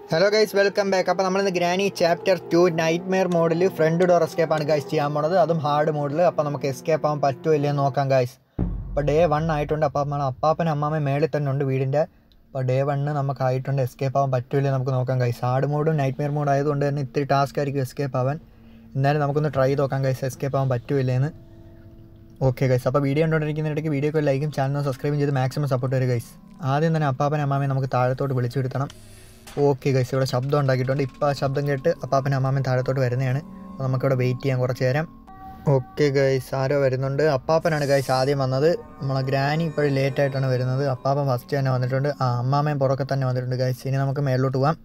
hello guys welcome back അപ്പോൾ നമ്മളിന്ന് Granny chapter two nightmare മോഡിൽ ഫ്രണ്ട് ഡോർ എസ്കേപ്പ് ആണ് ഗൈസ് ചെയ്യാൻ പോണത് അതും ഹാർഡ് മോഡിൽ അപ്പോൾ നമുക്ക് എസ്കേപ്പ് ആവാൻ പറ്റുമോ ഇല്ലയെന്ന് നോക്കാം ഗൈസ് അപ്പോൾ ഡേ വൺ ആയിട്ടുണ്ട് അപ്പോൾ നമ്മൾ അപ്പാപ്പനും അമ്മാമ്മയും മേളിൽ തന്നെ ഉണ്ട് വീടിൻ്റെ അപ്പോൾ ഡേ വണ്ണ് നമുക്ക് ആയിട്ടുണ്ട് എസ്കേപ്പ് ആവാൻ പറ്റില്ല നമുക്ക് നോക്കാം ഗൈസ് ഹാർഡ് മോഡും നൈറ്റ് മെയർ മോഡ് ആയതുകൊണ്ട് തന്നെ ഇത്തിരി ടാസ്ക് ആയിരിക്കും എസ്കേപ്പ് ആവാൻ എന്നാലും നമുക്കൊന്ന് ട്രൈ ചെയ്ത് നോക്കാം ഗൈസ് എസ്കേപ്പ് ആവാൻ പറ്റുമില്ലേന്ന് ഓക്കെ ഗൈസ് അപ്പോൾ വീഡിയോ കണ്ടുകൊണ്ടിരിക്കുന്നിടയ്ക്ക് വീഡിയോക്ക് ലൈക്കും ചാനലും സബ്സ്ക്രൈബും ചെയ്ത് മാക്സിമം സപ്പോർട്ട് വരും ഗൈസ് ആദ്യം തന്നെ അപ്പാപ്പനും അമ്മാമയും നമുക്ക് താഴത്തോട്ട് വിളിച്ചു വരുത്തണം ഓക്കെ ഗൈസ് ഇവിടെ ശബ്ദം ഉണ്ടാക്കിയിട്ടുണ്ട് ഇപ്പോൾ ആ ശബ്ദം കേട്ട് അപ്പാപ്പനും അമ്മാമയും താഴത്തോട്ട് വരുന്നതാണ് അപ്പോൾ നമുക്കിവിടെ വെയിറ്റ് ചെയ്യാം കുറച്ച് നേരം ഓക്കെ ഗൈസ് ആരോ വരുന്നുണ്ട് അപ്പാപ്പനാണ് ഗൈസ് ആദ്യം വന്നത് നമ്മളെ ഗ്രാനി ഇപ്പോഴും ലേറ്റ് ആയിട്ടാണ് വരുന്നത് അപ്പാപ്പൻ ഫസ്റ്റ് തന്നെ വന്നിട്ടുണ്ട് ആ അമ്മാമയും പുറക്കെ തന്നെ വന്നിട്ടുണ്ട് ഗൈസ് ഇനി നമുക്ക് മേളിലോട്ട് പോവാം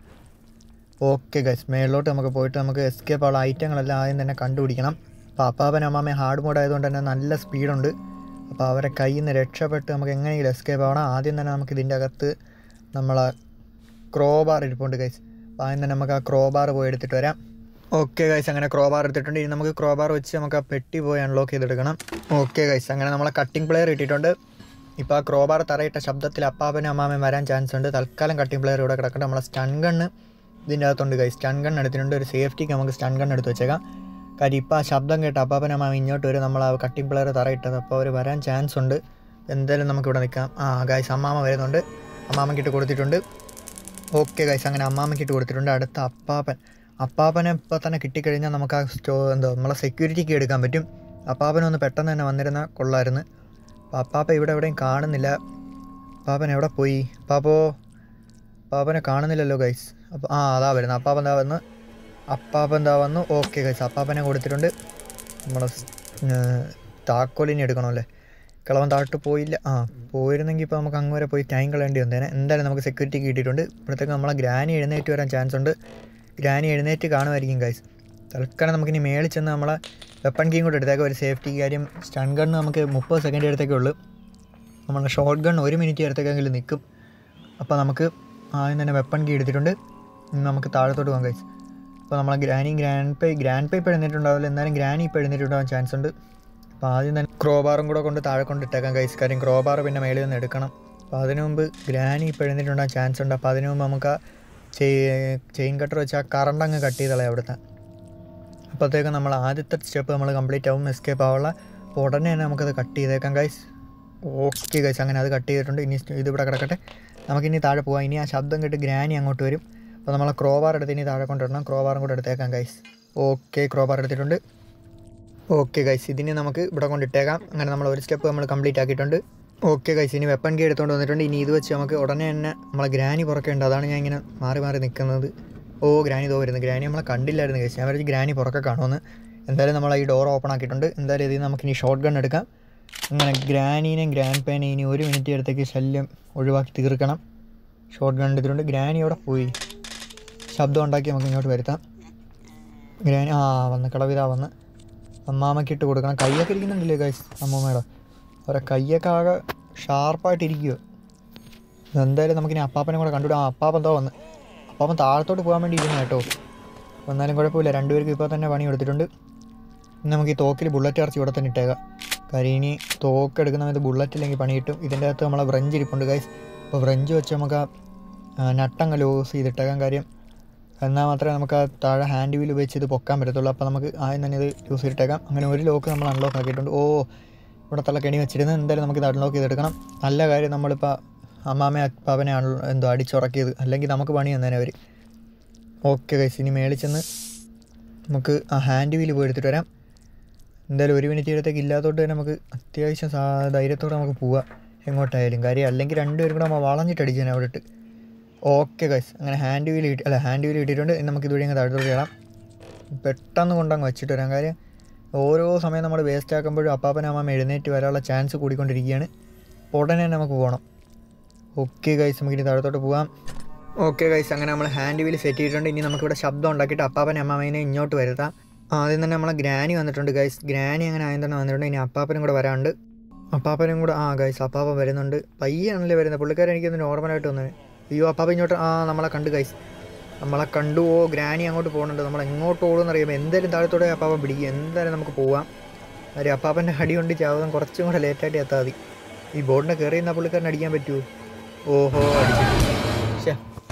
ഓക്കെ ഗൈസ് മേളിലോട്ട് നമുക്ക് പോയിട്ട് നമുക്ക് എസ്കേപ്പ് ഉള്ള ഐറ്റങ്ങളെല്ലാം ആദ്യം തന്നെ കണ്ടുപിടിക്കണം അപ്പോൾ അപ്പാപ്പൻ അമ്മാമയും ഹാർഡ് മോഡ് ആയതുകൊണ്ട് തന്നെ നല്ല സ്പീഡുണ്ട് അപ്പോൾ അവരെ കയ്യിൽ നിന്ന് രക്ഷപ്പെട്ട് നമുക്ക് എങ്ങനെയെങ്കിലും എസ്കേപ്പ് ആവണം ആദ്യം തന്നെ നമുക്ക് ഇതിൻ്റെ അകത്ത് നമ്മളെ ക്രോബാർ ഇരിപ്പുണ്ട് ഗൈസ് അപ്പോൾ ആദ്യം തന്നെ നമുക്ക് ആ ക്രോബാർ പോയി എടുത്തിട്ട് വരാം ഓക്കെ ഗൈസ് അങ്ങനെ ക്രോബാർ എടുത്തിട്ടുണ്ട് ഇനി നമുക്ക് ക്രോബാർ വെച്ച് നമുക്ക് ആ പെട്ടി പോയി അൺലോക്ക് ചെയ്തെടുക്കണം ഓക്കെ ഗൈസ് അങ്ങനെ നമ്മളെ കട്ടിംഗ് പ്ലെയർ ഇട്ടിട്ടുണ്ട് ഇപ്പോൾ ആ ക്രോബാർ തറയിട്ട ശബ്ദത്തിൽ അപ്പാപ്പനും അമ്മാമയും വരാൻ ചാൻസ് ഉണ്ട് തൽക്കാലം കട്ടിംഗ് പ്ലെയർ ഇവിടെ കിടക്കട്ടെ നമ്മളെ സ്റ്റൺ ഗണ്ണ് ഇതിൻ്റെ അകത്തുണ്ട് ഗൈസ് സ്റ്റൺ ഗൺ എടുത്തിട്ടുണ്ട് ഒരു സേഫ്റ്റിക്ക് നമുക്ക് സ്റ്റൺ ഗൺ എടുത്ത് വെച്ചേക്കാം കാര്യം ഇപ്പോൾ ആ ശബ്ദം കേട്ട് അപ്പാപ്പനും അമ്മാമ ഇങ്ങോട്ട് വരും നമ്മൾ ആ കട്ടിംഗ് പ്ലെയർ തറയിട്ടത് അപ്പോൾ അവർ വരാൻ ചാൻസ് ഉണ്ട് എന്തായാലും നമുക്കിവിടെ നിൽക്കാം ആ ഗൈസ് അമ്മാമ വരുന്നുണ്ട് അമ്മാമയ്ക്കിട്ട് കൊടുത്തിട്ടുണ്ട് ഓക്കെ ഗൈസ് അങ്ങനെ അമ്മാമ്മയ്ക്കിട്ട് കൊടുത്തിട്ടുണ്ട് അടുത്ത അപ്പാപ്പൻ അപ്പാപ്പനെ ഇപ്പോൾ തന്നെ കിട്ടിക്കഴിഞ്ഞാൽ നമുക്ക് ആ സ്റ്റോ എന്തോ നമ്മളെ സെക്യൂരിറ്റിക്ക് എടുക്കാൻ പറ്റും അപ്പാപ്പനൊന്ന് പെട്ടെന്ന് തന്നെ വന്നിരുന്നാൽ കൊള്ളായിരുന്നു അപ്പോൾ അപ്പാപ്പ ഇവിടെ എവിടെയും കാണുന്നില്ല അപ്പാപ്പൻ എവിടെ പോയി അപ്പാപ്പോ അപ്പാപ്പനെ കാണുന്നില്ലല്ലോ ഗൈസ് അപ്പോൾ ആ അതാ വരുന്നത് അപ്പാപ്പൻ എന്താ വന്ന് അപ്പാപ്പൻ എന്താ വന്നു ഓക്കെ ഗൈസ് അപ്പാപ്പനെ കൊടുത്തിട്ടുണ്ട് നമ്മളെ താക്കോലിനെ എടുക്കണമല്ലേ കിളവൻ താഴോട്ട് പോയില്ല ആ പോയിരുന്നെങ്കിൽ ഇപ്പോൾ നമുക്ക് അങ്ങ് വരെ പോയി ടൈം കളയേണ്ടി വന്നേനെ എന്തായാലും നമുക്ക് സെക്യൂരിറ്റി കിട്ടിയിട്ടുണ്ട് ഇപ്പോഴത്തേക്ക് നമ്മളെ ഗ്രാനി എഴുന്നേറ്റ് വരാൻ ചാൻസ് ഉണ്ട് ഗ്രാനി എഴുന്നേറ്റ് കാണുമായിരിക്കും ഗൈസ് തൽക്കാലം നമുക്കിനി മേളിൽ ചെന്ന് നമ്മളെ വെപ്പൺ കീം കൂടെ എടുത്തേക്കാം ഒരു സേഫ്റ്റി കാര്യം സ്റ്റൺ ഗണ്ണ് നമുക്ക് മുപ്പത് സെക്കൻഡ് എടുത്തേക്കേ ഉള്ളൂ നമ്മുടെ ഷോർട്ട് ഗൺ ഒരു മിനിറ്റ് എടുത്തേക്കെങ്കിലും നിൽക്കും അപ്പോൾ നമുക്ക് ആദ്യം തന്നെ വെപ്പൺ കീ എടുത്തിട്ടുണ്ട് ഇനി നമുക്ക് താഴത്തോട്ട് പോകാം ഗൈസ് അപ്പോൾ നമ്മളെ Granny grandpa grandpa ഇപ്പോൾ എഴുന്നേറ്റുണ്ടാവില്ല എന്നാലും ഗ്രാനി ഇപ്പോൾ എഴുന്നേറ്റുണ്ടാവാൻ ചാൻസ് ഉണ്ട് അപ്പോൾ ആദ്യം തന്നെ ക്രോബാറും കൂടെ കൊണ്ട് താഴെ കൊണ്ട് ഇട്ടേക്കാം കൈസ് കാര്യം ക്രോബാർ പിന്നെ മേളിൽ നിന്ന് എടുക്കണം അപ്പോൾ അതിനു മുമ്പ് ഗ്രാനി ഇപ്പോൾ എഴുന്നേറ്റുണ്ടാകാൻ ചാൻസ് ഉണ്ട് അപ്പോൾ അതിനു മുമ്പ് നമുക്ക് ആ ചെയിൻ കട്ടർ വെച്ച് ആ കറണ്ട് അങ്ങ് കട്ട് ചെയ്തളയാം അവിടുത്തെ അപ്പോഴത്തേക്കും നമ്മൾ ആദ്യത്തെ സ്റ്റെപ്പ് നമ്മൾ കംപ്ലീറ്റ് ആവും എസ്കേപ്പ് ആവുള്ള അപ്പോൾ ഉടനെ തന്നെ നമുക്കത് കട്ട് ചെയ്തേക്കാം ഗൈസ് ഓക്കെ ഗൈസ് അങ്ങനെ അത് കട്ട് ചെയ്തിട്ടുണ്ട് ഇനി ഇതിവിടെ കിടക്കട്ടെ നമുക്കിനി താഴെ പോകാം ഇനി ആ ശബ്ദം കേട്ട് ഗ്രാനി അങ്ങോട്ട് വരും അപ്പോൾ നമ്മൾ ക്രോബാർ എടുത്ത് ഇനി താഴെ കൊണ്ടിടണം ക്രോബാറും കൂടെ എടുത്തേക്കാം ഗൈസ് ഓക്കെ ക്രോബാർ എടുത്തിട്ടുണ്ട് ഓക്കെ ഗൈസ് ഇതിന് നമുക്ക് ഇവിടെ കൊണ്ടിട്ടേക്കാം അങ്ങനെ നമ്മൾ ഒരു സ്റ്റെപ്പ് നമ്മൾ കംപ്ലീറ്റ് ആക്കിയിട്ടുണ്ട് ഓക്കെ ഗൈസ് ഇനി വെപ്പൺ കീ എടുത്തുകൊണ്ട് വന്നിട്ടുണ്ട് ഇനി ഇത് വെച്ച് നമുക്ക് ഉടനെ തന്നെ നമ്മളെ ഗ്രാനി പുറക്കേണ്ട അതാണ് ഞാൻ ഇങ്ങനെ മാറി മാറി നിൽക്കുന്നത് ഓ ഗ്രാനി തോ വരുന്നത് ഗ്രാനി നമ്മളെ കണ്ടില്ലായിരുന്നു ഗൈസ് ഞാൻ വിചാരിച്ചു ഗ്രാനി പുറക്കെ കാണുമെന്ന് എന്തായാലും നമ്മൾ ഈ ഡോർ ഓപ്പൺ ആക്കിയിട്ടുണ്ട് എന്തായാലും ഇതിൽ നമുക്ക് ഇനി ഷോർട്ട് ഗൺ എടുക്കാം അങ്ങനെ ഗ്രാനീനെയും ഗ്രാൻഡ് പേനെയും ഇനി ഒരു മിനിറ്റ് അടുത്തേക്ക് ശല്യം ഒഴിവാക്കി തീർക്കണം ഷോർട്ട് ഗൺ എടുത്തിട്ടുണ്ട് ഗ്രാനി അവിടെ പോയി ശബ്ദം ഉണ്ടാക്കി നമുക്ക് ഇങ്ങോട്ട് വരുത്താം ഗ്രാനി ആ വന്ന് കളവിതാ വന്ന് അമ്മാമ്മയ്ക്ക് ഇട്ട് കൊടുക്കണം കൈയൊക്കെ ഇരിക്കുന്നുണ്ടല്ലേ ഗൈസ് അമ്മൂമ്മയുടെ അവരെ കൈയൊക്കെ ആകെ ഷാർപ്പായിട്ട് ഇരിക്കുക എന്തായാലും നമുക്കിനി അപ്പാപ്പനെ കൂടെ കണ്ടുവിടാം ആ അപ്പാപ്പൻ എന്തോ വന്ന് അപ്പാപ്പൻ താഴത്തോട്ട് പോകാൻ വേണ്ടി ഇരുന്നു കേട്ടോ എന്നാലും കുഴപ്പമില്ല രണ്ടുപേർക്കും ഇപ്പോൾ തന്നെ പണി കൊടുത്തിട്ടുണ്ട് ഇനി നമുക്ക് ഈ തോക്കിൽ ബുള്ളറ്റ് അറച്ച് ഇവിടെ തന്നെ ഇട്ടേക്കാം കാര്യം ഇനി തോക്ക് എടുക്കുന്ന സമയത്ത് ബുള്ളറ്റ് ഇല്ലെങ്കിൽ പണി കിട്ടും ഇതിൻ്റെ അകത്ത് നമ്മളെ ബ്രഞ്ച് ഇരിപ്പുണ്ട് ഗൈസ് അപ്പോൾ ബ്രഞ്ച് വെച്ച് നമുക്ക് ആ നട്ടങ്ങ് ലൂസ് ചെയ്തിട്ടേക്കാം കാര്യം എന്നാൽ മാത്രമേ നമുക്ക് ആ താഴെ ഹാൻഡ് വീൽ വെച്ച് ഇത് പൊക്കാൻ പറ്റത്തുള്ളൂ അപ്പോൾ നമുക്ക് ആദ്യം തന്നെ ഇത് യൂസ് ചെയ്തിട്ടേക്കാം അങ്ങനെ ഒരു ലോക്ക് നമ്മൾ അൺലോക്ക് ആക്കിയിട്ടുണ്ട് ഓ ഇവിടെ തള്ള കെണി വെച്ചിരുന്ന് എന്തായാലും നമുക്ക് ഇത് അൺലോക്ക് ചെയ്തെടുക്കണം നല്ല കാര്യം നമ്മളിപ്പോൾ അമ്മാമയെ അപ്പാവനെ എന്തോ അടിച്ചുറക്കിയത് അല്ലെങ്കിൽ നമുക്ക് പണി തന്നേനെ അവർ ഓക്കെ കൈസ് ഇനി മേളിൽ ചെന്ന് നമുക്ക് ആ ഹാൻഡ് വീൽ പോയി എടുത്തിട്ട് വരാം എന്തായാലും ഒരു മിനിറ്റ് ഇടത്തേക്ക് ഇല്ലാത്തോട്ട് തന്നെ നമുക്ക് അത്യാവശ്യം സാ ധൈര്യത്തോടെ നമുക്ക് പോവാം എങ്ങോട്ടായാലും കാര്യം അല്ലെങ്കിൽ രണ്ടുപേരും കൂടെ നമ്മൾ വളഞ്ഞിട്ട് അടിച്ചാൽ അവിടെ ഇട്ട് ഓക്കെ ഗൈസ് അങ്ങനെ ഹാൻഡ് വീൽ കിട്ടി അല്ല ഹാൻഡ് വീൽ കിട്ടിയിട്ടുണ്ട് ഇനി നമുക്ക് ഇതുവഴി അങ്ങ് താഴത്തോട്ട് കയറാം പെട്ടെന്ന് കൊണ്ടങ്ങ് വെച്ചിട്ട് വരാം കാര്യം ഓരോ സമയം നമ്മൾ വേസ്റ്റ് ആക്കുമ്പോഴും അപ്പാപ്പനും അമ്മ എഴുന്നേറ്റ് വരാനുള്ള ചാൻസ് കൂടിക്കൊണ്ടിരിക്കുകയാണ് ഉടനെ തന്നെ നമുക്ക് പോകണം ഓക്കെ ഗൈസ് നമുക്ക് ഇനി താഴത്തോട്ട് പോകാം ഓക്കെ ഗൈസ് അങ്ങനെ നമ്മൾ ഹാൻഡ് വീൽ സെറ്റ് ചെയ്തിട്ടുണ്ട് ഇനി നമുക്കിവിടെ ശബ്ദം ഉണ്ടാക്കിയിട്ട് അപ്പാപ്പനെ അമ്മാമേനെ ഇങ്ങോട്ട് വരുത്താം ആദ്യം തന്നെ നമ്മളെ ഗ്രാനി വന്നിട്ടുണ്ട് ഗൈസ് ഗ്രാനി അങ്ങനെ ആദ്യം തന്നെ വന്നിട്ടുണ്ട് ഇനി അപ്പാപ്പനും കൂടെ വരാനുണ്ട് അപ്പാപ്പനും കൂടെ ആ ഗൈസ് അപ്പാപ്പൻ വരുന്നുണ്ട് പയ്യാണല്ലേ വരുന്നത് പുള്ളിക്കാരൻ എനിക്കൊന്ന് നോർമലായിട്ട് വന്നത് അയ്യോ അപ്പാപ്പ ഇങ്ങോട്ട് ആ നമ്മളെ കണ്ട് ഗൈസ് നമ്മളെ കണ്ടു ഓ ഗ്രാനി അങ്ങോട്ട് പോകുന്നുണ്ട് നമ്മൾ എങ്ങോട്ട് ഓടുമെന്ന് അറിയുമ്പോൾ എന്തായാലും താഴത്തോടെ അപ്പാപ്പൻ പിടിക്കും എന്തായാലും നമുക്ക് പോവാം കാര്യം അപ്പാപ്പൻ്റെ അടി കൊണ്ട് ചാവുന്ന കുറച്ചും കൂടെ ലേറ്റായിട്ട് എത്താൽ മതി ഈ ബോർഡിനെ കയറി നിന്നാൽ പുള്ളിക്കാരൻ അടിക്കാൻ പറ്റുമോ ഓഹോ അടിച്ചു ശ്ശേ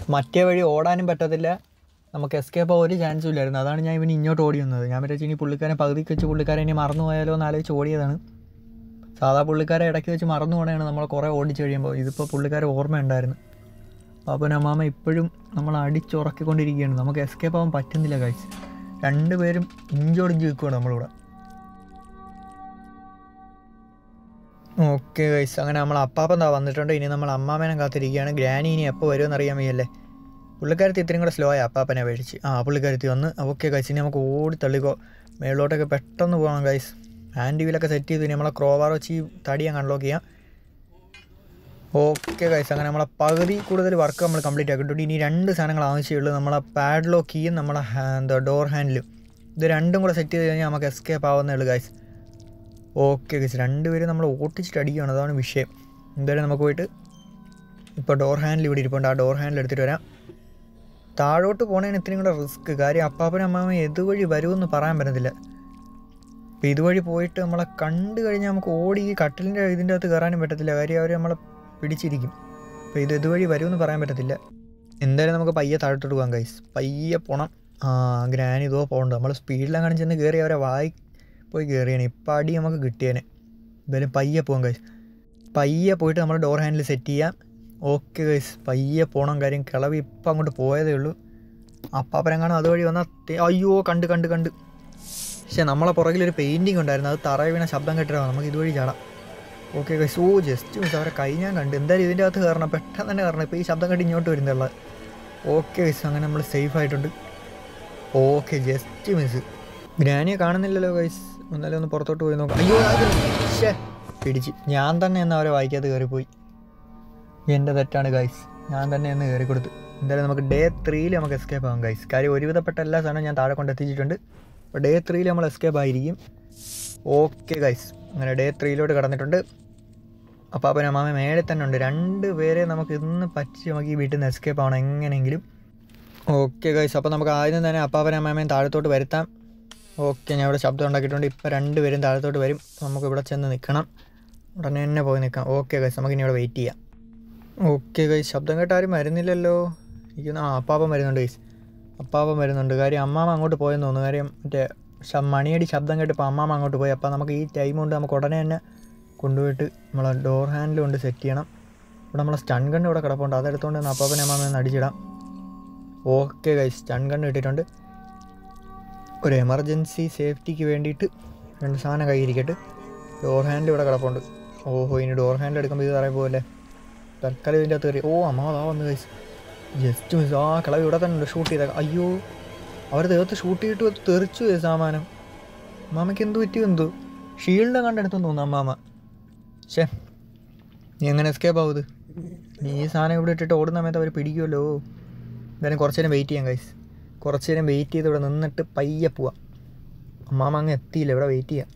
മറ്റേ വഴി ഓടാനും പറ്റത്തില്ല നമുക്ക് എസ്കേപ്പ് ഒരു ചാൻസും ഇല്ലായിരുന്നു അതാണ് ഞാൻ ഇവന് ഇങ്ങോട്ട് ഓടി വന്നത് ഞാൻ വിചാരിച്ചു ഇനി പുള്ളിക്കാരൻ പകുതിക്ക് വെച്ച് പുള്ളിക്കാരൻ ഇനി മറന്നു പോയാലോ എന്ന് ആലോചിച്ച് ഓടിയതാണ് സാധാ പുള്ളിക്കാരെ ഇടയ്ക്ക് വെച്ച് മറന്നു പോകണതാണ് നമ്മൾ കുറേ ഓടിച്ച് കഴിയുമ്പോൾ ഇതിപ്പോൾ പുള്ളിക്കാരെ ഓർമ്മയുണ്ടായിരുന്നു പാപ്പൻ അമ്മാമ ഇപ്പോഴും നമ്മൾ അടിച്ചുറക്കിക്കൊണ്ടിരിക്കുകയാണ് നമുക്ക് എസ്കേപ്പ് ആവാൻ പറ്റുന്നില്ല കാഴ്ച രണ്ടുപേരും ഇഞ്ചോടിഞ്ച് നിൽക്കുകയാണ് നമ്മളിവിടെ ഓക്കെ ഗൈസ് അങ്ങനെ നമ്മൾ അപ്പാപ്പൻ എന്താ വന്നിട്ടുണ്ട് ഇനി നമ്മൾ അമ്മാമേനെ കാത്തിരിക്കുകയാണ് ഗ്രാനി ഇനി എപ്പോൾ വരുമെന്ന് അറിയാൻ വയ്യല്ലേ പുള്ളിക്കാരത്തി ഇത്രയും കൂടെ സ്ലോ ആയി അപ്പാപ്പനെ മേടിച്ച് ആ പുള്ളിക്കാരത്തി വന്ന് ഓക്കെ ഗൈസ് ഇനി നമുക്ക് ഓടി തള്ളിക്കോ മേളിലോട്ടൊക്കെ പെട്ടെന്ന് പോകണം ഗൈസ് ഹാൻഡ് വീലൊക്കെ സെറ്റ് ചെയ്ത് ഇനി നമ്മളെ ക്രോവാർ വെച്ച് ഈ തടി ഞാൻ അൺലോക്ക് ചെയ്യാം ഓക്കെ ഗൈസ് അങ്ങനെ നമ്മളെ പകുതി കൂടുതൽ വർക്ക് നമ്മൾ കംപ്ലീറ്റ് ആക്കിയിട്ടുണ്ട് ഇനി രണ്ട് സാധനങ്ങൾ ആവശ്യമുള്ളൂ നമ്മളെ പാഡ്ലോ കീയും നമ്മളെ ഹാ- എന്താ ഡോർ ഹാൻഡിലും ഇത് രണ്ടും കൂടെ സെറ്റ് ചെയ്ത് കഴിഞ്ഞാൽ നമുക്ക് എസ്കേപ്പ് ആവുന്നേ ഉള്ളൂ ഗൈസ് ഓക്കെ ഗൈസ് രണ്ടുപേരും നമ്മൾ ഓട്ടിച്ചിട്ട് അടിക്കുകയാണ് അതാണ് വിഷയം എന്തായാലും നമുക്ക് പോയിട്ട് ഇപ്പോൾ ഡോർ ഹാൻഡിൽ ഇവിടെ ഇരിപ്പുണ്ട് ആ ഡോർ ഹാൻഡിൽ എടുത്തിട്ട് വരാം താഴോട്ട് പോണതിന് ഇത്രയും കൂടെ റിസ്ക് കാര്യം അപ്പാപ്പനും അമ്മാമ ഏതുവഴി വരുമെന്ന് പറയാൻ പറ്റത്തില്ല അപ്പോൾ ഇതുവഴി പോയിട്ട് നമ്മളെ കണ്ടു കഴിഞ്ഞാൽ നമുക്ക് ഓടി ഈ കട്ടിലിൻ്റെ ഇതിൻ്റെ അകത്ത് കയറാനും പറ്റത്തില്ല കാര്യം അവർ നമ്മളെ പിടിച്ചിരിക്കും അപ്പോൾ ഇത് ഇതുവഴി വരുമെന്ന് പറയാൻ പറ്റത്തില്ല എന്തായാലും നമുക്ക് പയ്യെ താഴോട്ട് പോകാം കൈസ് പയ്യെ പോണം ആ ഗ്രാനി ഇതോ പോകണ്ട നമ്മൾ സ്പീഡിലാണ് ചെന്ന് കയറി അവരെ വായി പോയി കയറിയാണ് ഇപ്പം അടി നമുക്ക് കിട്ടിയേനെ എന്തായാലും പയ്യെ പോകാം കൈസ് പയ്യെ പോയിട്ട് നമ്മൾ ഡോർ ഹാൻഡിൽ സെറ്റ് ചെയ്യാം ഓക്കെ ഗൈസ് പയ്യെ പോകണം കാര്യം കിളവ് ഇപ്പം അങ്ങോട്ട് പോയതേ ഉള്ളൂ അപ്പാപ്പനെങ്ങാനും അതുവഴി വന്നാൽ തെ- അയ്യോ കണ്ട് കണ്ട് കണ്ട് പക്ഷേ നമ്മളെ പുറകിലൊരു പെയിൻറ്റിങ് ഉണ്ടായിരുന്നു അത് തറ വീണ ശബ്ദം കേട്ടിട്ടാണ് നമുക്ക് ഇതുവഴി ചാടാം okay guys oh just miss അവരെ കൈ ഞാൻ കണ്ട് എന്തായാലും ഇതിൻ്റെ അകത്ത് കയറണം പെട്ടെന്ന് തന്നെ കയറണം ഇപ്പോൾ ഈ ശബ്ദം കേട്ട് ഇങ്ങോട്ട് വരുന്നുള്ളത് ഓക്കെ ഗൈസ് അങ്ങനെ നമ്മൾ സേഫ് ആയിട്ടുണ്ട് ഓക്കെ ജസ്റ്റ് മിസ് ഗ്രാനിയെ കാണുന്നില്ലല്ലോ ഗൈസ് എന്നാലും ഒന്ന് പുറത്തോട്ട് പോയി നോക്കാം അയ്യോ ഷേ പിടിച്ച് ഞാൻ തന്നെ എന്ന് അവരെ വായിക്കാതെ കയറിപ്പോയി എൻ്റെ തെറ്റാണ് ഗൈസ് ഞാൻ തന്നെ എന്ന് കയറി കൊടുത്തു എന്തായാലും നമുക്ക് ഡേ ത്രീയിൽ നമുക്ക് എസ്കേപ്പ് ആവാം ഗൈസ് കാര്യം ഒരുവിധപ്പെട്ട എല്ലാ സാധനവും ഞാൻ താഴെ കൊണ്ട് എത്തിച്ചിട്ടുണ്ട് അപ്പോൾ ഡേ ത്രീയിൽ നമ്മൾ എസ്കേപ്പ് ആയിരിക്കും ഓക്കെ ഗൈസ് അങ്ങനെ ഡേ ത്രീയിലോട്ട് കടന്നിട്ടുണ്ട് അപ്പോൾ അപ്പം അമ്മാമ മേളിൽ തന്നെ ഉണ്ട് രണ്ട് പേരെ നമുക്ക് ഇന്ന് പറ്റി നമുക്ക് ഈ വീട്ടിൽ നിന്ന് എസ്കേപ്പ് ആവണം എങ്ങനെയെങ്കിലും ഓക്കെ ഗൈസ് അപ്പോൾ നമുക്ക് ആദ്യം തന്നെ അപ്പാപ്പനും അമ്മാമയും താഴത്തോട്ട് വരുത്താം ഓക്കെ ഞാൻ ഇവിടെ ശബ്ദം ഉണ്ടാക്കിയിട്ടുണ്ട് ഇപ്പോൾ രണ്ടുപേരും താഴത്തോട്ട് വരും നമുക്ക് ഇവിടെ ചെന്ന് നിൽക്കണം ഉടനെ തന്നെ പോയി നിൽക്കാം ഓക്കെ ഗൈസ് നമുക്ക് ഇനി ഇവിടെ വെയിറ്റ് ചെയ്യാം ഓക്കെ ഗൈസ് ശബ്ദം കേട്ട് ആരും വരുന്നില്ലല്ലോ എനിക്ക് ആ അപ്പാപ്പൻ വരുന്നുണ്ട് ഗൈസ് അപ്പാപ്പൻ വരുന്നുണ്ട് കാര്യം അമ്മാമ അങ്ങോട്ട് പോയെന്ന് തോന്നുന്നു കാര്യം മറ്റേ ശ- മണിയടി ശബ്ദം കേട്ടപ്പോൾ അമ്മാമ അങ്ങോട്ട് പോയി അപ്പോൾ നമുക്ക് ഈ ടൈം കൊണ്ട് നമുക്ക് ഉടനെ തന്നെ കൊണ്ടുപോയിട്ട് നമ്മളെ ഡോർ ഹാൻഡിൽ കൊണ്ട് സെറ്റ് ചെയ്യണം ഇവിടെ നമ്മളെ സ്റ്റൺ ഗണ്ണ് ഇവിടെ കിടപ്പുണ്ട് അതെടുത്തുകൊണ്ട് ഒന്ന് അപ്പാപ്പനെ അമ്മാമ ഒന്ന് അടിച്ചിടാം ഓക്കെ ഗൈസ് സ്റ്റൺ ഗണ്ണ് ഇട്ടിട്ടുണ്ട് ഒരു എമർജൻസി സേഫ്റ്റിക്ക് വേണ്ടിയിട്ട് രണ്ട് സാധനം കയ്യിരിക്കട്ട് ഡോർ ഹാൻഡിൽ ഇവിടെ കിടപ്പുണ്ട് ഓഹോ ഇനി ഡോർ ഹാൻഡിൽ എടുക്കുമ്പോൾ ഇത് തറയിൽ പോകല്ലേ തൽക്കാലം ഇതിൻ്റെ അകത്ത് കയറി ഓ അമ്മ അതാ വന്ന് കഴിച്ച് ജസ്റ്റ് മിസ് ആ കിളവ് ഇവിടെ തന്നെ ഉണ്ട് ഷൂട്ട് ചെയ്ത അയ്യോ അവർ ദേഹത്ത് ഷൂട്ട് ചെയ്തിട്ട് തെറിച്ചു പോയി സാമാനം അമ്മാമയ്ക്ക് എന്ത് പറ്റി എന്തോ ഷീൽഡ് കണ്ടെടുത്തെന്ന് തോന്നുന്നു അമ്മാമ ഷേ നീ എങ്ങനെ എസ്കേപ്പ് ആവുത് നീ ഈ സാധനം ഇവിടെ ഇട്ടിട്ട് ഓടുന്ന സമയത്ത് അവർ പിടിക്കുമല്ലോ എന്തായാലും കുറച്ച് നേരം വെയിറ്റ് ചെയ്യാം കൈസ് കുറച്ച് നേരം വെയിറ്റ് ചെയ്ത് ഇവിടെ നിന്നിട്ട് പയ്യെ പോവാം അമ്മാമ അങ്ങ് എത്തിയില്ല ഇവിടെ വെയിറ്റ് ചെയ്യാം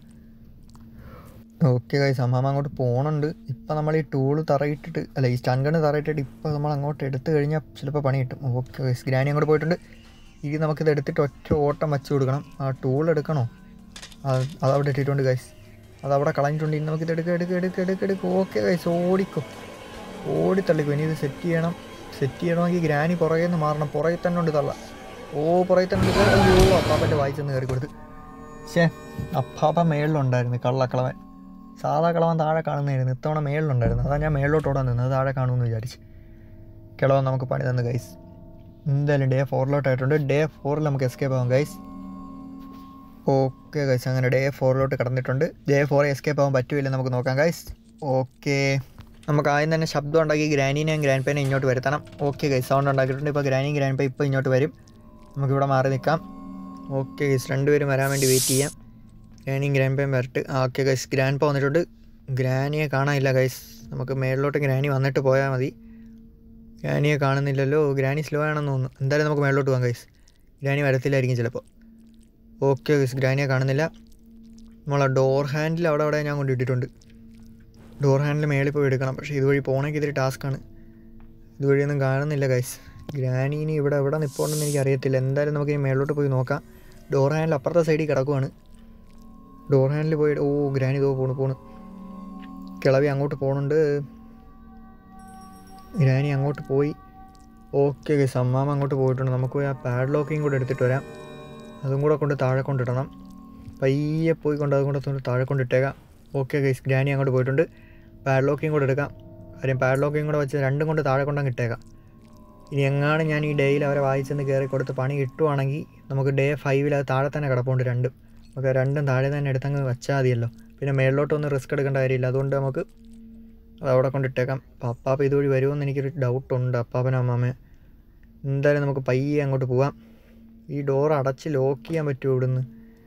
ഓക്കെ കൈസ് അമ്മാമ അങ്ങോട്ട് പോകണുണ്ട് ഇപ്പം നമ്മൾ ഈ ടൂള് തറയിട്ടിട്ട് അല്ല ഈ സ്റ്റൺ ഗണ്ണ് തറയിട്ടിട്ട് ഇപ്പം നമ്മൾ അങ്ങോട്ട് എടുത്തു കഴിഞ്ഞാൽ ചിലപ്പോൾ പണി കിട്ടും ഓക്കെ കൈസ് ഗ്രാനി അങ്ങോട്ട് പോയിട്ടുണ്ട് ഇനി നമുക്കിത് എടുത്തിട്ട് ഒറ്റ ഓട്ടം വച്ച് കൊടുക്കണം ആ ടൂൾ എടുക്കണോ അത് അതവിടെ ഇട്ടിട്ടുണ്ട് ഗൈസ് അതവിടെ കളഞ്ഞിട്ടുണ്ട് ഇനി നമുക്കിത് എടുക്കുക എടുക്കുക എടുക്കുക എടുക്കുക എടുക്കുക ഓക്കെ ഗൈസ് ഓടിക്കോ ഓടി തള്ളിക്കോ ഇനി ഇത് സെറ്റ് ചെയ്യണം സെറ്റ് ചെയ്യണമെങ്കിൽ ഗ്രാനി പുറകെ നിന്ന് മാറണം പുറകെ തന്നെ ഉണ്ട് തള്ള ഓ പുറകെ തന്നെ ഉണ്ട് അയ്യോ അപ്പാപ്പൻ്റെ വായിച്ചെന്ന് കയറി കൊടുത്ത് ശേ അപ്പാപ്പ മേളിലുണ്ടായിരുന്നു കള്ളക്കളവൻ സാധാ കളവൻ താഴെ കാണുന്നതായിരുന്നു ഇത്തവണ മേളിലുണ്ടായിരുന്നു അതാ ഞാൻ മേളിലോട്ട് ഓടാൻ നിന്നത് താഴെ കാണുമെന്ന് വിചാരിച്ച് കിളവൻ നമുക്ക് പണി തന്നു ഗൈസ് എന്തായാലും ഡേ ഫോറിലോട്ടായിട്ടുണ്ട് ഡേ ഫോറിൽ നമുക്ക് എസ്കേപ്പ് ആവാം ഗൈസ് ഓക്കെ ഗൈസ് അങ്ങനെ ഡേ ഫോറിലോട്ട് കടന്നിട്ടുണ്ട് ഡേ ഫോർ എസ്കേപ്പ് ആവാൻ പറ്റുമില്ല നമുക്ക് നോക്കാം ഗൈസ് ഓക്കെ നമുക്ക് ആദ്യം തന്നെ ശബ്ദം ഉണ്ടാക്കി ഗ്രാനീനെയും ഗ്രാൻഡ് പേനെ ഇങ്ങോട്ട് വരുത്തണം ഓക്കെ ഗൈസ് സൗണ്ട് ഉണ്ടാക്കിയിട്ടുണ്ട് ഇപ്പോൾ ഗ്രാനിയും ഗ്രാൻഡ് പേ ഇപ്പോൾ ഇങ്ങോട്ട് വരും നമുക്കിവിടെ മാറി നിൽക്കാം ഓക്കെ ഗൈസ് രണ്ടുപേരും വരാൻ വേണ്ടി വെയിറ്റ് ചെയ്യാം ഗ്രാനിയും ഗ്രാൻഡ് പേയും വരട്ട് ആ ഓക്കെ ഗൈസ് ഗ്രാൻഡ് പ വന്നിട്ടുണ്ട് ഗ്രാനിയെ കാണാനില്ല ഗൈസ് നമുക്ക് മേളിലോട്ട് ഗ്രാനി വന്നിട്ട് പോയാൽ മതി ഗ്രാനിയെ കാണുന്നില്ലല്ലോ ഗ്രാനി സ്ലോ ആണെന്ന് തോന്നുന്നു എന്തായാലും നമുക്ക് മേളിലോട്ട് പോകാം ഗൈസ് ഗ്രാനി വരത്തില്ലായിരിക്കും ചിലപ്പോൾ ഓക്കെ ഗൈസ് ഗ്രാനിയെ കാണുന്നില്ല നമ്മളെ ഡോർ ഹാൻഡിൽ അവിടെ അവിടെ ഞാൻ കൊണ്ടിട്ടിട്ടുണ്ട് ഡോർ ഹാൻഡിൽ മേളിൽ പോയി എടുക്കണം പക്ഷേ ഇതുവഴി പോകണമെങ്കിൽ ഇതൊരു ടാസ്ക്കാണ് ഇതുവഴിയൊന്നും കാണുന്നില്ല ഗൈസ് ഗ്രാനീനി ഇവിടെ എവിടെ നിൽപ്പുണ്ടെന്ന് എനിക്ക് അറിയത്തില്ല എന്തായാലും നമുക്ക് ഇനി മേളിലോട്ട് പോയി നോക്കാം ഡോർ ഹാൻഡിൽ അപ്പുറത്തെ സൈഡിൽ കിടക്കുവാണ് ഡോർ ഹാൻഡിൽ പോയി ഓ ഗ്രാനി ഇതോ പോണു പോണു കിളവി അങ്ങോട്ട് പോണുണ്ട് ഗ്രാനി അങ്ങോട്ട് പോയി ഓക്കെ ഗൈസ് അമ്മാമ അങ്ങോട്ട് പോയിട്ടുണ്ട് നമുക്ക് പോയി ആ പാഡ് ലോക്കിങ് കൂടെ എടുത്തിട്ട് വരാം അതും കൂടെ കൊണ്ട് താഴെ കൊണ്ടിടണം പയ്യെ പോയി കൊണ്ട് അതും കൂടെ കൊണ്ട് താഴെ കൊണ്ടിട്ടേക്കാം ഓക്കെ ഗൈസ് ഗ്രാനി അങ്ങോട്ട് പോയിട്ടുണ്ട് പാഡ് ലോക്കിങ് കൂടെ എടുക്കാം കാര്യം പാഡ് ലോക്കിങ് കൂടെ വെച്ച് രണ്ടും കൊണ്ട് താഴെ കൊണ്ടങ്ങ് ഇട്ടേക്കാം ഇനി എങ്ങാണ് ഞാൻ ഈ ഡേയിൽ അവരെ വായിച്ചെന്ന് കയറി കൊടുത്ത് പണി കിട്ടുവാണെങ്കിൽ നമുക്ക് ഡേ ഫൈവിൽ അത് താഴെ തന്നെ കിടപ്പുണ്ട് രണ്ടും നമുക്ക് രണ്ടും താഴെ തന്നെ എടുത്തങ്ങ് വെച്ചാൽ മതിയല്ലോ പിന്നെ മേളിലോട്ടൊന്നും റിസ്ക് എടുക്കേണ്ട കാര്യമില്ല അതുകൊണ്ട് നമുക്ക് അത് അവിടെ കൊണ്ടിട്ടേക്കാം അപ്പം അപ്പാപ്പ ഇതുവഴി വരുമെന്ന് എനിക്കൊരു ഡൗട്ടുണ്ട് അപ്പാപ്പനും അമ്മാമ്മ എന്തായാലും നമുക്ക് പയ്യെ അങ്ങോട്ട് പോവാം ഈ ഡോർ അടച്ച് ലോക്ക് ചെയ്യാൻ പറ്റുമോ ഇവിടുന്ന്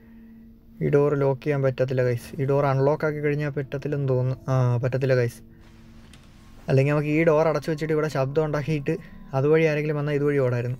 ഈ ഡോർ ലോക്ക് ചെയ്യാൻ പറ്റത്തില്ല ഗൈസ് ഈ ഡോർ അൺലോക്ക് ആക്കി കഴിഞ്ഞാൽ പറ്റത്തില്ലെന്ന് തോന്നുന്നു ആ പറ്റത്തില്ല ഗൈസ് അല്ലെങ്കിൽ നമുക്ക് ഈ ഡോർ അടച്ചു വെച്ചിട്ട് ഇവിടെ ശബ്ദം ഉണ്ടാക്കിയിട്ട് അതുവഴി ആരെങ്കിലും വന്നാൽ ഇതുവഴി ഓടായിരുന്നു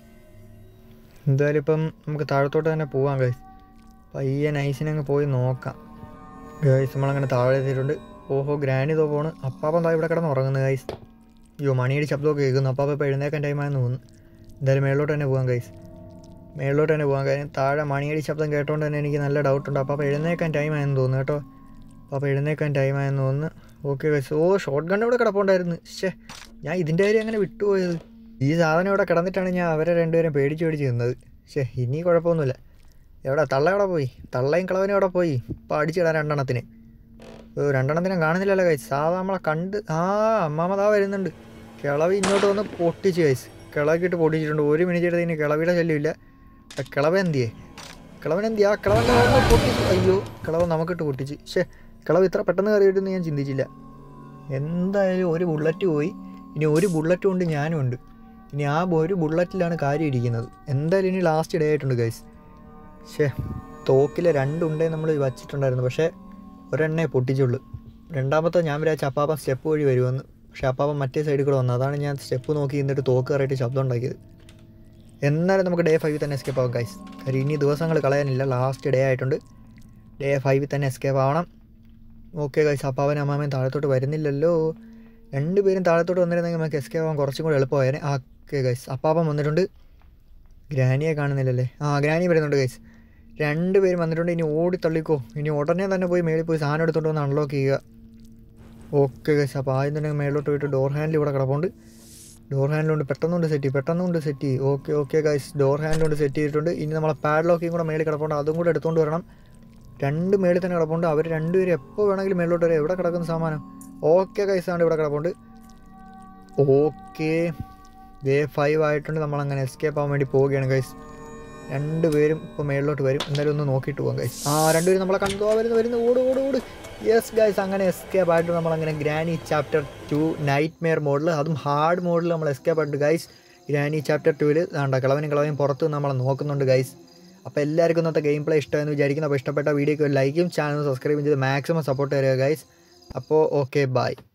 എന്തായാലും ഇപ്പം നമുക്ക് താഴത്തോട്ട് തന്നെ പോവാം ഗൈസ് പയ്യെ നൈസിനെ അങ്ങ് പോയി നോക്കാം ഗൈസ് നമ്മളങ്ങനെ താഴെ എത്തിയിട്ടുണ്ട് ഓഹോ ഗ്രാനി തോ പോണ് അപ്പാപ്പൻ താ ഇവിടെ കിടന്ന് ഉറങ്ങുന്നു ഗൈസ് അയ്യോ മണിയുടെ ശബ്ദമൊക്കെ കേൾക്കുന്നു അപ്പാപ്പ ഇപ്പോൾ എഴുന്നേക്കാൻ ടൈമായെന്ന് തോന്നുന്നു എന്തായാലും മേളിലോട്ട് തന്നെ പോകാം ഗൈസ് മേളിലോട്ട് തന്നെ പോകാം കാര്യം താഴെ മണിയടി ശബ്ദം കേട്ടോണ്ട് തന്നെ എനിക്ക് നല്ല ഡൗട്ടുണ്ട് അപ്പോൾ അപ്പോൾ എഴുന്നേക്കാൻ ടൈമായെന്ന് തോന്നുന്നു കേട്ടോ അപ്പോൾ എഴുന്നേക്കാൻ ടൈമായെന്ന് തോന്നുന്നു okay guys oh shotgun ഇവിടെ കിടപ്പുണ്ടായിരുന്നു ശേ ഞാൻ ഇതിൻ്റെ കാര്യം അങ്ങനെ വിട്ടുപോയത് ഈ സാധനം ഇവിടെ കിടന്നിട്ടാണ് ഞാൻ അവരെ രണ്ടുപേരും പേടിച്ച് പേടിച്ച് നിന്നത് ശേ ഇനി കുഴപ്പമൊന്നുമില്ല എവിടെ തള്ള എവിടെ പോയി തള്ളയും കളവനും എവിടെ പോയി ഇപ്പോൾ അടിച്ചിടാൻ രണ്ടെണ്ണത്തിന് ഓ രണ്ടെണ്ണത്തിനെ കാണുന്നില്ലല്ലോ കൈസ് സാധാ നമ്മളെ കണ്ട് ആ അമ്മാമതാ വരുന്നുണ്ട് കിളവി ഇങ്ങോട്ട് വന്ന് പൊട്ടിച്ച് കൈസ് കിളവിട്ട് പൊട്ടിച്ചിട്ടുണ്ട് ഒരു മിനിറ്റ് എടുത്തതിന് കിളവിയുടെ ശല്യമില്ല ആ കിളവ എന്തിയേ കിളവൻ എന്തിയാ ആ കിളവൻ്റെ വന്ന് പൊട്ടിച്ച് അയ്യോ കിളവൻ നമുക്കിട്ട് പൊട്ടിച്ച് ശേ കിളവ് ഇത്ര പെട്ടെന്ന് കയറിയിട്ടെന്ന് ഞാൻ ചിന്തിച്ചില്ല എന്തായാലും ഒരു ബുള്ളറ്റ് പോയി ഇനി ഒരു ബുള്ളറ്റ് കൊണ്ട് ഞാനും ഉണ്ട് ഇനി ആ ഒരു ബുള്ളറ്റിലാണ് കാര്യം ഇരിക്കുന്നത് എന്തായാലും ഇനി ലാസ്റ്റ് ഡേ ആയിട്ടുണ്ട് ഗൈസ് ശേ തോക്കിലെ രണ്ടുണ്ടേ നമ്മൾ വച്ചിട്ടുണ്ടായിരുന്നു പക്ഷേ ഒരെണ്ണേ പൊട്ടിച്ചുള്ളൂ രണ്ടാമത്തെ ഞാൻ വിചാരിച്ച അപ്പാപ്പൻ സ്റ്റെപ്പ് വഴി വരുമെന്ന് പക്ഷേ അപ്പാപ്പൻ മറ്റേ സൈഡിൽ കൂടെ വന്നു അതാണ് ഞാൻ സ്റ്റെപ്പ് നോക്കി എന്നിട്ട് തോക്ക് കയറിയിട്ട് ശബ്ദം ഉണ്ടാക്കിയത് എന്നാലും നമുക്ക് ഡേ ഫൈവിൽ തന്നെ എസ്കേപ്പ് ആവാം ഗൈസ് കാര്യം ഇനി ദിവസങ്ങൾ കളയാനില്ല ലാസ്റ്റ് ഡേ ആയിട്ടുണ്ട് ഡേ ഫൈവിൽ തന്നെ എസ്കേപ്പ് ആവണം ഓക്കെ ഗൈസ് അപ്പാവനും അമ്മാമയും താഴത്തോട്ട് വരുന്നില്ലല്ലോ രണ്ടുപേരും താഴത്തോട്ട് വന്നിരുന്നെങ്കിൽ നമുക്ക് എസ്കേപ്പ് ആവാൻ കുറച്ചും കൂടെ എളുപ്പമായേനെ ആ ഓക്കെ ഗൈസ് അപ്പാപ്പൻ വന്നിട്ടുണ്ട് ഗ്രാനിയെ കാണുന്നില്ലല്ലേ ആ ഗ്രാനി വരുന്നുണ്ട് ഗൈസ് രണ്ടുപേരും വന്നിട്ടുണ്ട് ഇനി ഓടി തള്ളിക്കോ ഇനി ഉടനെ തന്നെ പോയി മേളിൽ പോയി സാധനം എടുത്തോണ്ട് വന്ന് അൺലോക്ക് ചെയ്യുക ഓക്കെ ഗൈസ് അപ്പോൾ ആദ്യം തന്നെ മേളിലോട്ട് പോയിട്ട് ഡോർ ഹാൻഡിൽ ഇവിടെ കിടപ്പുണ്ട് ഡോർ ഹാൻഡിലുണ്ട് പെട്ടെന്നുണ്ട് സെറ്റ് പെട്ടെന്നുണ്ട് set okay okay guys door ഹാൻഡിലുണ്ട് സെറ്റ് ചെയ്തിട്ടുണ്ട് ഇനി നമ്മളെ പാഡ് ലോക്കിയും കൂടെ മേളിൽ കിടപ്പുണ്ട് അതും കൂടെ എടുത്തുകൊണ്ട് വരണം രണ്ട് മേളിൽ തന്നെ കിടപ്പുണ്ട് അവർ രണ്ടുപേരും എപ്പോൾ വേണമെങ്കിലും മേളിലോട്ട് വരാം എവിടെ കിടക്കുന്ന സാമാനം ഓക്കെ ഗൈസ് ആണ് ഇവിടെ കിടപ്പുണ്ട് ഓക്കെ വേ ഫൈവ് ആയിട്ടുണ്ട് നമ്മളങ്ങനെ എസ്കേപ്പ് ആവാൻ വേണ്ടി പോവുകയാണ് ഗൈസ് രണ്ടുപേരും ഇപ്പോൾ മേളിലോട്ട് വരും എന്തായാലും ഒന്ന് നോക്കിയിട്ട് പോകാം ഗൈസ് ആ രണ്ടുപേരും നമ്മളെ കണ്ടു വരുന്നു വരുന്നു ഓട് ഓട് ഓട് യെസ് ഗൈസ് അങ്ങനെ എസ്കേപ്പ് ആയിട്ട് നമ്മളങ്ങനെ Granny chapter two nightmare മോഡിൽ അതും ഹാർഡ് മോഡിൽ നമ്മൾ എസ്കേപ്പ് ആയിട്ട് ഗൈസ് ഗ്രാനി ചാപ്റ്റർ ടുവിൽ വേണ്ട കിളവനും കിളവനും പുറത്ത് നമ്മളെ നോക്കുന്നുണ്ട് ഗൈസ് അപ്പോൾ എല്ലാവർക്കും ഇന്നത്തെ ഗെയിം പ്ലേ ഇഷ്ടമെന്ന് വിചാരിക്കുന്നു അപ്പോൾ ഇഷ്ടപ്പെട്ട വീഡിയോക്ക് ലൈക്കും ചാനൽ സബ്സ്ക്രൈബും ചെയ്ത് മാക്സിമം സപ്പോർട്ട് തരിക ഗൈസ് അപ്പോൾ ഓക്കെ ബൈ